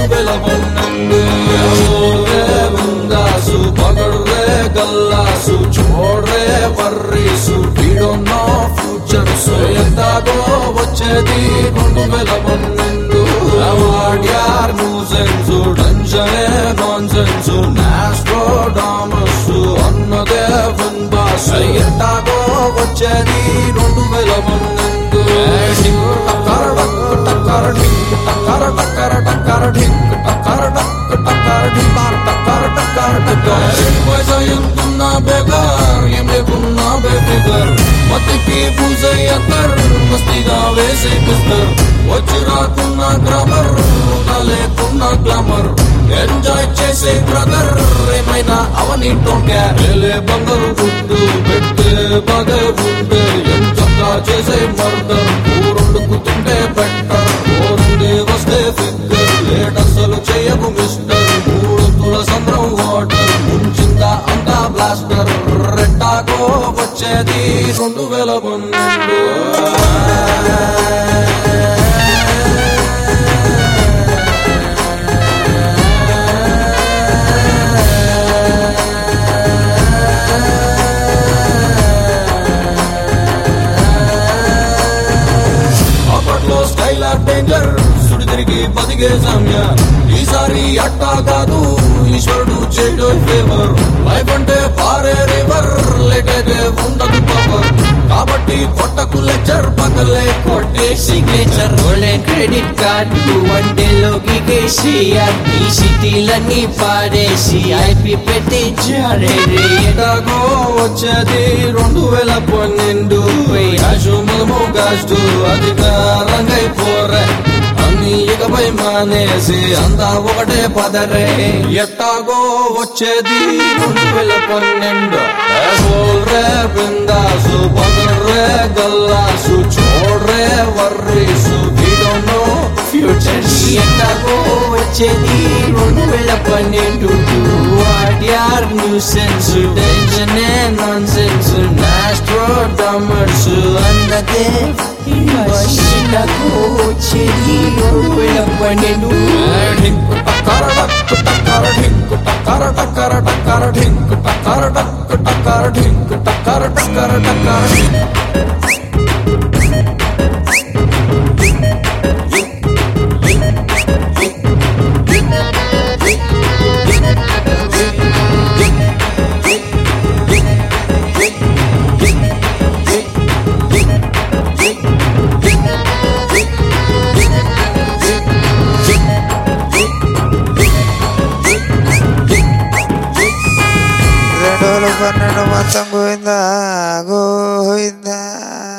రెండు వేల పన్నెండు ఓరే బిందాసు పగడ్రే గల్లాసు చూడ్రే బర్రీసు వీడొన్న ఫ్యూచర్స్ ఎంతగో వచ్చేది రెండు వేల పన్నెండు వాడ్యార్ న్యూసెన్స్ టెన్షనే నాన్సెన్స్ నాస్ట్రోడామస్ అన్నదే బిందాస్ ఎంతగో వచ్చేది రెండు వేల పన్నెండు టక్కర టక్ టక్కర ఢింక్ టక్కర టక్కర టక్కర ఢింక్ టక్కర టక్ టక్కర ఢింక్ టక్కర టక్కర టక్కర పైసా ఎంతున్నా బేగార్ ఏం లేకున్నా బేఫిగర్ మతికి పూజయ్యక్కర్ మస్తిగా వేసే పిస్తర్ వచ్చి రాకున్న గ్రామర్ లేకున్న గ్లామర్ ఎంజాయ్ చేసే బ్రదర్ ఏమైనా అవని డోంట్ కేర్ ఏలే బంగారు గుడ్డు పెట్టే బాగా ఉంటే ఎంచక్కా చేసే మర్దర్ కూరొండుకుతుంటే బెటర్ కోరుండి వస్తే ఫిక్కర్ లేట్ అసలు చేయకు మిస్టర్ మూడు తుల సంద్రం వాటర్ ముంచిందా అంతా బ్లాస్టర్ రెట్టాకో వచ్చేది రెండు వేల పన్నెండు అప్పట్లో స్టైల్ ఆర్ డేంజర్ సుడి తిరిగి బతికే సమయ ఈసారి అట్టా కాదు ఈశ్వరుడు చేయడం ఫేవర్ లైఫ్ అంటే పారే రివర్ లేకైతే ఉండదు పవర్ కాబట్టి కొట్టకు లెక్చర్ పక్కలే కొట్టే signature golden credit card one డేలో గీకేసిఆర్ ఈ సిటీలన్నీ పాడేసి ఐపీ పెట్టి జారే రే ఎలాగో వచ్చేది రెండు వేల పన్నెండు యాషు మనము గాస్టు అధికారంగా పోరే అన్ని ఇకపై మానేసి అంతా ఒకటే పదరే ఎట్టాగో వచ్చేది రెండు వేల పన్నెండు రే బిందాసు పదర్రే గల్లాసు చూడ్రే వర్రీసు వీడోనో ఫ్యూచర్స్ ఎట్లాగో వచ్చేది రెండు వేల పన్నెండు వాట్యార్ nuisance tension nonsense Nostradamus అన్నదే ఎట్లాగో వచ్చేది రెండు వేల పన్నెండు ఢింకు టక్కర టక్కు టక్కర ఢింకు టక్కర టక్కర టక్కర ఢింకు టక్కర టక్కు టక్కర ఢింకు టక్కర టక్కర టక్కర ఢింకు రెండు వేల పన్నెండు మొత్తం గోవిందా గోవిందా